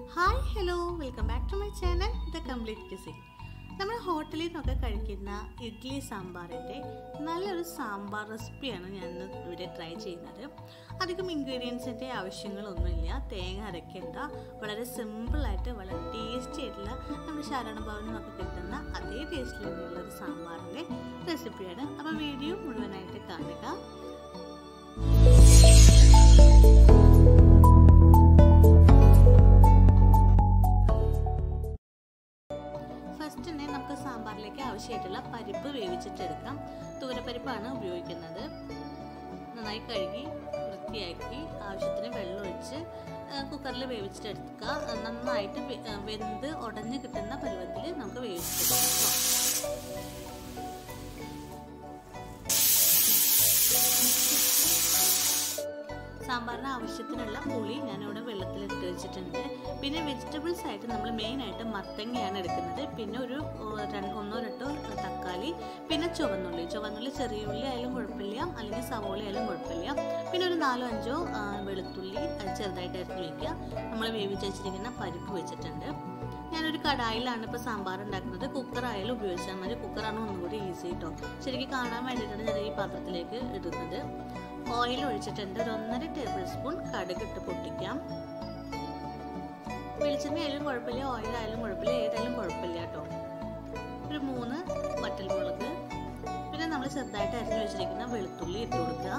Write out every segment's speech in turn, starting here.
hi hello welcome back to my channel the complete cuisine നമ്മൾ ഹോട്ടലിൽ നിന്നൊക്കെ കഴിക്കുന്ന ഇഡ്ഡലി സാമ്പാറിൻ്റെ നല്ലൊരു സാമ്പാർ റെസിപ്പിയാണ് ഞാൻ ഇന്ന് ഇവിടെ ട്രൈ ചെയ്യുന്നത് അധികം ഇൻഗ്രീഡിയൻസിൻ്റെ ആവശ്യങ്ങളൊന്നുമില്ല തേങ്ങ അരയ്ക്കേണ്ട വളരെ സിമ്പിളായിട്ട് വളരെ ടേസ്റ്റി ആയിട്ടുള്ള നമ്മുടെ ശരവണ ഭവനിൽ നിന്നൊക്കെ കിട്ടുന്ന അതേ ടേസ്റ്റിലുള്ള ഒരു സാമ്പാറിൻ്റെ റെസിപ്പിയാണ് അപ്പോൾ വീഡിയോ മുഴുവനായിട്ട് കാണുക ഫസ്റ്റ് തന്നെ നമുക്ക് സാമ്പാറിലേക്ക് ആവശ്യമായിട്ടുള്ള പരിപ്പ് വേവിച്ചിട്ടെടുക്കാം തൂരപ്പരിപ്പാണ് ഉപയോഗിക്കുന്നത് നന്നായി കഴുകി വൃത്തിയാക്കി ആവശ്യത്തിന് വെള്ളം ഒഴിച്ച് കുക്കറിൽ വേവിച്ചിട്ടെടുക്കുക നന്നായിട്ട് വെന്ത് ഉടഞ്ഞ് കിട്ടുന്ന പരുവത്തിൽ നമുക്ക് വേവിച്ചെടുക്കാം സാമ്പാറിന് ആവശ്യത്തിനുള്ള പുളി ഞാനിവിടെ വെള്ളത്തിലിട്ട് വെച്ചിട്ടുണ്ട് പിന്നെ വെജിറ്റബിൾസ് ആയിട്ട് നമ്മൾ മെയിനായിട്ട് മത്തങ്ങയാണ് എടുക്കുന്നത് പിന്നെ ഒരു ഒന്നോ രണ്ടോ തക്കാളി പിന്നെ ചുവന്നുള്ളി ചുവന്നുള്ളി ചെറിയ ഉള്ളി ആയാലും കുഴപ്പമില്ല അല്ലെങ്കിൽ സവോള ആയാലും കുഴപ്പമില്ല പിന്നെ ഒരു നാലോ അഞ്ചോ വെളുത്തുള്ളി ചെറുതായിട്ട് അരിഞ്ഞ് വയ്ക്കുക നമ്മൾ വേവിച്ച് വെച്ചിരിക്കുന്ന പരിപ്പ് വെച്ചിട്ടുണ്ട് ഞാനൊരു കടായിലാണ് ഇപ്പോൾ സാമ്പാർ ഉണ്ടാക്കുന്നത് കുക്കർ ആയാലും ഉപയോഗിച്ചാൽ മതി കുക്കറാണ് ഒന്നുകൂടി ഈസി കേട്ടോ ശരിക്കും കാണാൻ വേണ്ടിയിട്ടാണ് ഞാൻ ഈ പാത്രത്തിലേക്ക് ഇടുന്നത് ഓയിൽ ഒഴിച്ചിട്ടുണ്ട് ഒരു ഒന്നര ടേബിൾ സ്പൂൺ കടുക് ഇട്ട് പൊട്ടിക്കാം വെളിച്ചെണ്ണ ആയാലും കുഴപ്പമില്ല ഓയിൽ ആയാലും കുഴപ്പമില്ല ഏതായാലും കുഴപ്പമില്ല കേട്ടോ ഒരു മൂന്ന് വറ്റൽമുളക് പിന്നെ നമ്മൾ ചെറുതായിട്ട് അരിഞ്ഞു വെച്ചിരിക്കുന്ന വെളുത്തുള്ളി ഇട്ട് കൊടുക്കുക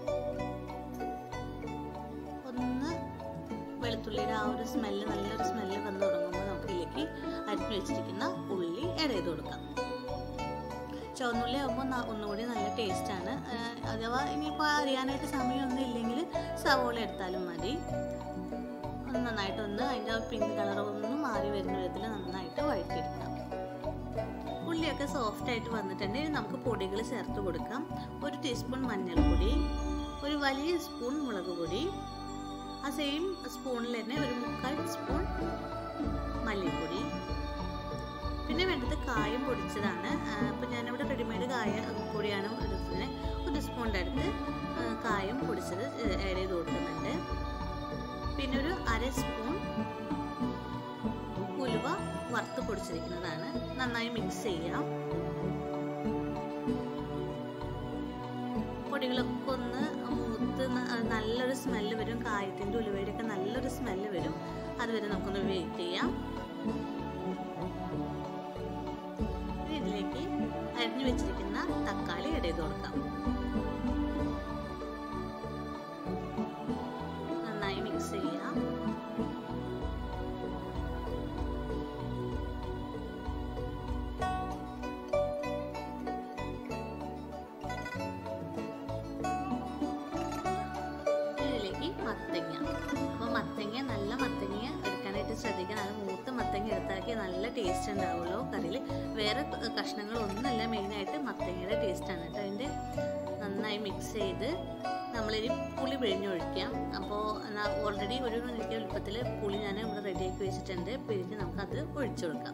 ഒന്ന് വെളുത്തുള്ളിയുടെ ആ ഒരു സ്മെല്ല് നല്ലൊരു സ്മെല്ല് വന്ന് തുടങ്ങുമ്പോൾ നമുക്ക് ഇതിലേക്ക് അരിഞ്ഞു വെച്ചിരിക്കുന്ന ഉള്ളി ആഡ് ചെയ്ത് കൊടുക്കാം ചുവന്നുള്ളി ആകുമ്പോൾ ഒന്നുകൂടി നല്ല ടേസ്റ്റാണ് അഥവാ ഇനിയിപ്പോൾ അറിയാനായിട്ട് സമയമൊന്നും ഇല്ലെങ്കിൽ സവോള എടുത്താലും മതി ഒന്ന് നന്നായിട്ടൊന്ന് അതിൻ്റെ പിങ്ക് കളർ ഒന്ന് മാറി വരുന്ന വിധത്തിൽ നന്നായിട്ട് വഴറ്റിയെടുക്കാം ഉള്ളിയൊക്കെ സോഫ്റ്റ് ആയിട്ട് വന്നിട്ടുണ്ടെങ്കിൽ നമുക്ക് പൊടികൾ ചേർത്ത് കൊടുക്കാം ഒരു ടീസ്പൂൺ മഞ്ഞൾപ്പൊടി ഒരു വലിയ സ്പൂൺ മുളക് പൊടി ആ സെയിം സ്പൂണിൽ തന്നെ ഒരു മുക്കാൽ സ്പൂൺ മല്ലിപ്പൊടി പിന്നെ വേണ്ടത് കായം പൊടിച്ചതാണ് അപ്പോൾ ഞാനിവിടെ റെഡിമെയ്ഡ് കായ പൊടിയാണ് എടുത്തത് ഒരു സ്പൂണിൻ്റെ അടുത്ത് കായം പൊടിച്ചത് ആഡ് ചെയ്ത് കൊടുക്കുന്നുണ്ട് പിന്നെ ഒരു അര സ്പൂൺ ഉലുവ വറുത്ത് പൊടിച്ചിരിക്കുന്നതാണ് നന്നായി മിക്സ് ചെയ്യാം പൊടികളൊക്കെ ഒന്ന് മൂത്ത് നല്ലൊരു സ്മെല്ല് വരും കായത്തിൻ്റെ ഉലുവയുടെ ഒക്കെ നല്ലൊരു സ്മെല്ല് വരും അതുവരെ നമുക്കൊന്ന് വെയിറ്റ് ചെയ്യാം ഇതിലേക്ക് അരിഞ്ഞു വെച്ചിരിക്കുന്ന തക്കാളി ഇട ചെയ്ത് കൊടുക്കാം നന്നായി മിക്സ് ചെയ്യാം ഇതിലേക്ക് മത്തങ്ങ അപ്പോൾ മത്തങ്ങ നല്ല മത്തങ്ങ എടുക്കാനായിട്ട് ശ്രദ്ധിക്കണം അത് മൂത്ത മത്തങ്ങ എടുത്താക്കി നല്ല ടേസ്റ്റ് ഉണ്ടാവുള്ളൂ കറിയിൽ വേറെ കഷ്ണങ്ങളൊന്നുമല്ല മെയിനായിട്ട് മത്തങ്ങയുടെ ടേസ്റ്റാണ് കേട്ടോ അതിൻ്റെ നന്നായി മിക്സ് ചെയ്ത് നമ്മളിനി പുളി പിഴിഞ്ഞൊഴിക്കാം അപ്പോൾ ഓൾറെഡി ഒരു എനിക്ക് എളുപ്പത്തിൽ പുളി ഞാൻ ഇവിടെ റെഡിയാക്കി വെച്ചിട്ടുണ്ട് പിഴിഞ്ഞ് നമുക്കത് ഒഴിച്ചു കൊടുക്കാം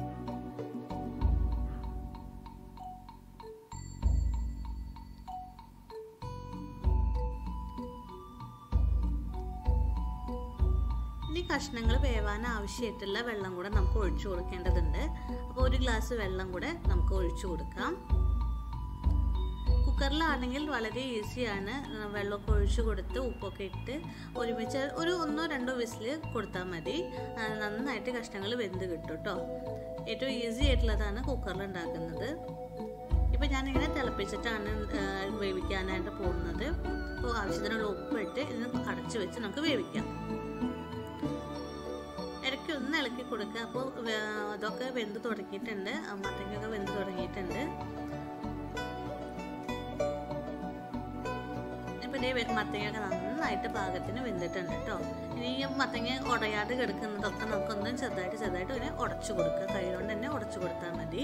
ഇനി കഷ്ണങ്ങൾ വേവാൻ ആവശ്യമായിട്ടുള്ള വെള്ളം കൂടെ നമുക്ക് ഒഴിച്ചു കൊടുക്കേണ്ടതുണ്ട് അപ്പോൾ ഒരു ഗ്ലാസ് വെള്ളം കൂടെ നമുക്ക് ഒഴിച്ചു കൊടുക്കാം കുക്കറിലാണെങ്കിൽ വളരെ ഈസിയാണ് വെള്ളമൊക്കെ ഒഴിച്ചു കൊടുത്ത് ഉപ്പൊക്കെ ഇട്ട് ഒരുമിച്ച് ഒരു ഒന്നോ രണ്ടോ വിസിൽ കൊടുത്താൽ മതി നന്നായിട്ട് കഷ്ണങ്ങൾ വെന്ത് കിട്ടും കേട്ടോ ഏറ്റവും ഈസി ആയിട്ടുള്ളതാണ് കുക്കറിൽ ഉണ്ടാക്കുന്നത് ഇപ്പം ഞാനിങ്ങനെ തിളപ്പിച്ചിട്ടാണ് വേവിക്കാനായിട്ട് പോകുന്നത് അപ്പോൾ ആവശ്യത്തിനുള്ള ഉപ്പിട്ട് ഇതിന് അടച്ചു വെച്ച് നമുക്ക് വേവിക്കാം ഇടയ്ക്ക് ഒന്ന് ഇളക്കി കൊടുക്കുക അപ്പോൾ അതൊക്കെ വെന്ത് തുടങ്ങിയിട്ടുണ്ട് മത്തങ്ങയൊക്കെ വെന്ത് തുടങ്ങിയിട്ടുണ്ട് ഇപ്പം ഇതേ മത്തങ്ങയൊക്കെ നന്നായിട്ട് പാകത്തിന് വെന്തിട്ടുണ്ട് കേട്ടോ ഇനി മത്തങ്ങ ഉടയാതെ കിടക്കുന്നതൊക്കെ നമുക്കൊന്ന് ചെറുതായിട്ട് ചെറുതായിട്ട് ഇങ്ങനെ ഉടച്ചു കൊടുക്കുക കൈ കൊണ്ട് തന്നെ ഉടച്ചു കൊടുത്താൽ മതി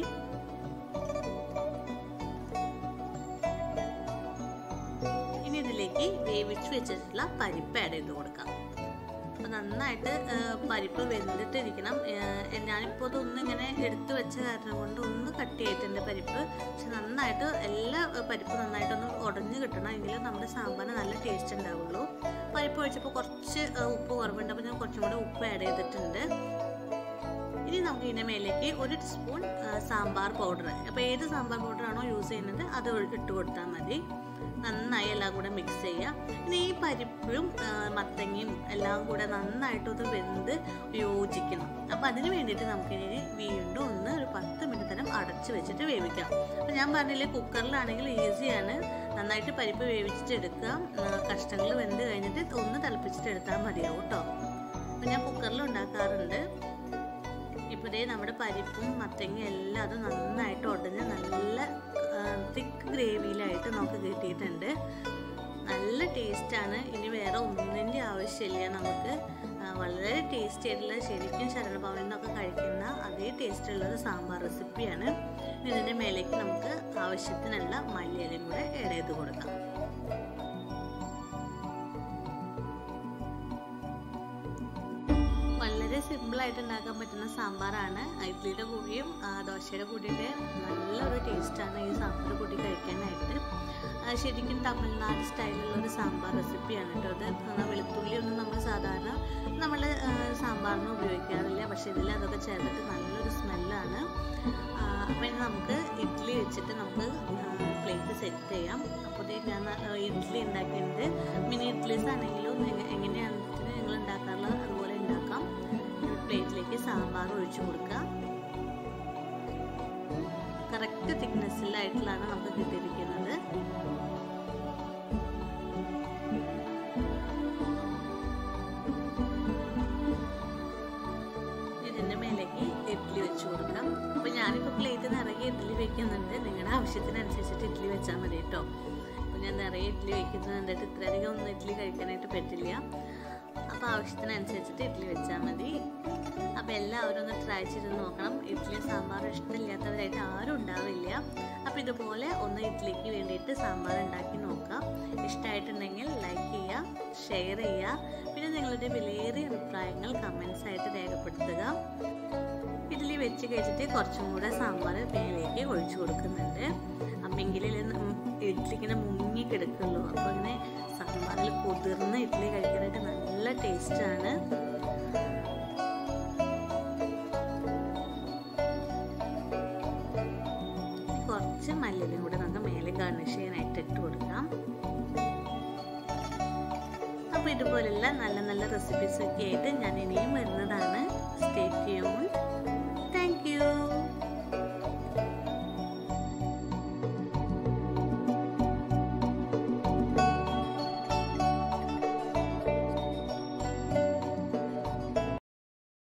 ഇനി ഇതിലേക്ക് വേവിച്ച് വെച്ചിട്ടുള്ള പരിപ്പ് ആഡ് ചെയ്ത് കൊടുക്കാം അപ്പോൾ നന്നായിട്ട് ആ, പരിപ്പ് വെന്തിട്ടിരിക്കണം ആ, ഞാനിപ്പോൾ ഇതൊന്നും ഇങ്ങനെ എടുത്തു വെച്ച കാരണം കൊണ്ട് ഒന്ന് കട്ടി ആയിട്ടുണ്ട് പരിപ്പ് പക്ഷെ നന്നായിട്ട് എല്ലാ ആ, പരിപ്പ് നന്നായിട്ടൊന്ന് ഉടഞ്ഞ് കിട്ടണം എങ്കിലും നമ്മുടെ സാമ്പാറിന് നല്ല ടേസ്റ്റ് ഉണ്ടാവുള്ളൂ പരിപ്പ് ഒഴിച്ചപ്പോൾ കുറച്ച് ആ, ഉപ്പ് കുറവുണ്ട് അപ്പോൾ ഞാൻ കുറച്ചും കൂടെ ഉപ്പ് ആഡ് ചെയ്തിട്ടുണ്ട് ഇനി നമുക്ക് ഇതിൻ്റെ മേലേക്ക് ഒരു ടീസ്പൂൺ ആ, സാമ്പാർ പൗഡർ അപ്പോൾ ഏത് സാമ്പാർ പൗഡറാണോ യൂസ് ചെയ്യുന്നത് അത് ഇട്ട് കൊടുത്താൽ മതി നന്നായി എല്ലാം കൂടെ മിക്സ് ചെയ്യുക ഇനി ഈ പരിപ്പും ആ, മത്തങ്ങയും എല്ലാം കൂടെ നന്നായിട്ടൊന്ന് വെന്ത് യോജിക്കണം അപ്പോൾ അതിന് വേണ്ടിയിട്ട് നമുക്ക് ഇനി വീണ്ടും ഒന്ന് ഒരു പത്ത് മിനിറ്റ് നേരം അടച്ച് വെച്ചിട്ട് വേവിക്കാം അപ്പോൾ ഞാൻ പറഞ്ഞില്ലേ കുക്കറിലാണെങ്കിൽ ഈസിയാണ് നന്നായിട്ട് പരിപ്പ് വേവിച്ചിട്ട് എടുക്കുക കഷ്ണങ്ങൾ വെന്ത് കഴിഞ്ഞിട്ട് ഒന്ന് തിളപ്പിച്ചിട്ട് എടുത്താൽ മതിയാവും കേട്ടോ അപ്പോൾ ഞാൻ കുക്കറിൽ ഉണ്ടാക്കാറുണ്ട് ഇപ്പോൾ ഇതേ നമ്മുടെ പരിപ്പും മത്തങ്ങയും എല്ലാം അത് നന്നായിട്ട് ഉടഞ്ഞ് നല്ല തിക്ക് ഗ്രേവിയിലായിട്ട് നമുക്ക് കിട്ടിയിട്ടുണ്ട് നല്ല ടേസ്റ്റാണ് ഇനി വേറെ ഒന്നിൻ്റെ ആവശ്യമില്ല നമുക്ക് ആ, വളരെ ടേസ്റ്റി ആയിട്ടുള്ള ശരിക്കും ശരണഭവനിൽ നിന്നൊക്കെ കഴിക്കുന്ന അതേ ടേസ്റ്റ് ഉള്ളൊരു സാമ്പാർ റെസിപ്പിയാണ് ഇനി ഇതിൻ്റെ മേലേക്ക് നമുക്ക് ആവശ്യത്തിനുള്ള മല്ലിയിലയും കൂടെ ആഡ് ചെയ്ത് കൊടുക്കാം വളരെ സിമ്പിളായിട്ട് ഉണ്ടാക്കാൻ പറ്റുന്ന സാമ്പാറാണ് ഇഡ്ഡലിയുടെ കൂടിയും ആ, ദോശയുടെ കൂടിയൊക്കെ നല്ലൊരു ടേസ്റ്റാണ് ഈ സാമ്പാർ കൂട്ടി കഴിക്കാനായിട്ട് ആ, ശരിക്കും തമിഴ്നാട് സ്റ്റൈലുള്ള ഒരു സാമ്പാർ റെസിപ്പിയാണ് കേട്ടോ അത് ആ, വെളുത്തുള്ളി ഒന്നും നമ്മൾ സാധാരണ നമ്മൾ സാമ്പാറിന് ഉപയോഗിക്കാറില്ല പക്ഷേ ഇതിൽ അതൊക്കെ ചേർത്തിട്ട് നല്ലൊരു സ്മെല്ലാണ് അപ്പം ഇനി നമുക്ക് ഇഡ്ഡലി വെച്ചിട്ട് നമുക്ക് പ്ലേറ്റ് സെറ്റ് ചെയ്യാം അപ്പോൾ ദേ ഞാൻ ആ, ഇഡ്ഡലി ഉണ്ടാക്കിയിട്ടുണ്ട് മിനി ഇഡ്ഡലീസ് ആണെങ്കിലും എങ്ങ- എങ്ങനെയാണ് നിങ്ങൾ ഉണ്ടാക്കാറുള്ളത് അതുപോലെ ഉണ്ടാക്കാം പ്ലേറ്റിലേക്ക് സാമ്പാർ ഒഴിച്ചു കൊടുക്കുക കറക്റ്റ് തിക്നെസ്സിലായിട്ടുള്ളതാണ് നമുക്ക് കിട്ടിയിരിക്കുന്നത് ഇതിൻ്റെ മേലേക്ക് ഇഡ്ഡലി വെച്ച് കൊടുക്കാം അപ്പോൾ ഞാനിപ്പോൾ പ്ലേറ്റ് നിറയെ ഇഡ്ഡലി വെക്കുന്നുണ്ട് നിങ്ങളുടെ ആവശ്യത്തിനനുസരിച്ചിട്ട് ഇഡ്ഡലി വെച്ചാൽ മതി കേട്ടോ അപ്പോൾ ഞാൻ നിറയെ ഇഡ്ഡലി വെക്കുന്നത് കണ്ടിട്ട് ഇത്രയധികം ഒന്നും ഇഡ്ഡലി കഴിക്കാനായിട്ട് പറ്റില്ല അപ്പോൾ ആവശ്യത്തിനനുസരിച്ചിട്ട് ഇഡ്ഡലി വെച്ചാൽ മതി അപ്പോൾ എല്ലാവരും ഒന്ന് ട്രൈ ചെയ്ത് നോക്കണം ഇഡ്ഡലി സാമ്പാർ ഇഷ്ടമില്ലാത്തവരായിട്ട് ആരും ഉണ്ടാവില്ല അപ്പോൾ ഇതുപോലെ ഒന്ന് ഇഡ്ഡലിക്ക് വേണ്ടിയിട്ട് സാമ്പാർ ഉണ്ടാക്കി നോക്കാം ഇഷ്ടമായിട്ടുണ്ടെങ്കിൽ ലൈക്ക് ചെയ്യുക ഷെയർ ചെയ്യുക പിന്നെ നിങ്ങളുടെ വിലയേറിയ അഭിപ്രായങ്ങൾ കമൻസ് ആയിട്ട് രേഖപ്പെടുത്തുക ഇഡ്ഡലി വെച്ച് കഴിച്ചിട്ട് കുറച്ചും കൂടെ സാമ്പാർ മേലേക്ക് ഒഴിച്ചു കൊടുക്കുന്നുണ്ട് അപ്പം എങ്കിലേ ഇഡ്ഡലി ഇങ്ങനെ മുങ്ങി കിടക്കുള്ളൂ അപ്പോൾ ഇങ്ങനെ സാമ്പാറിൽ കുതിർന്ന് ഇഡ്ഡലി കഴിക്കാനായിട്ട് നല്ല ടേസ്റ്റാണ് കുറച്ച് മല്ലിലും കൂടെ നമുക്ക് മേലെ ഗാർണിഷ് ചെയ്യാനായിട്ട് ഇട്ട് കൊടുക്കാം അപ്പോൾ ഇതുപോലുള്ള നല്ല നല്ല റെസിപ്പീസ് ഒക്കെ ആയിട്ട് ഞാൻ ഇനിയും വരുന്ന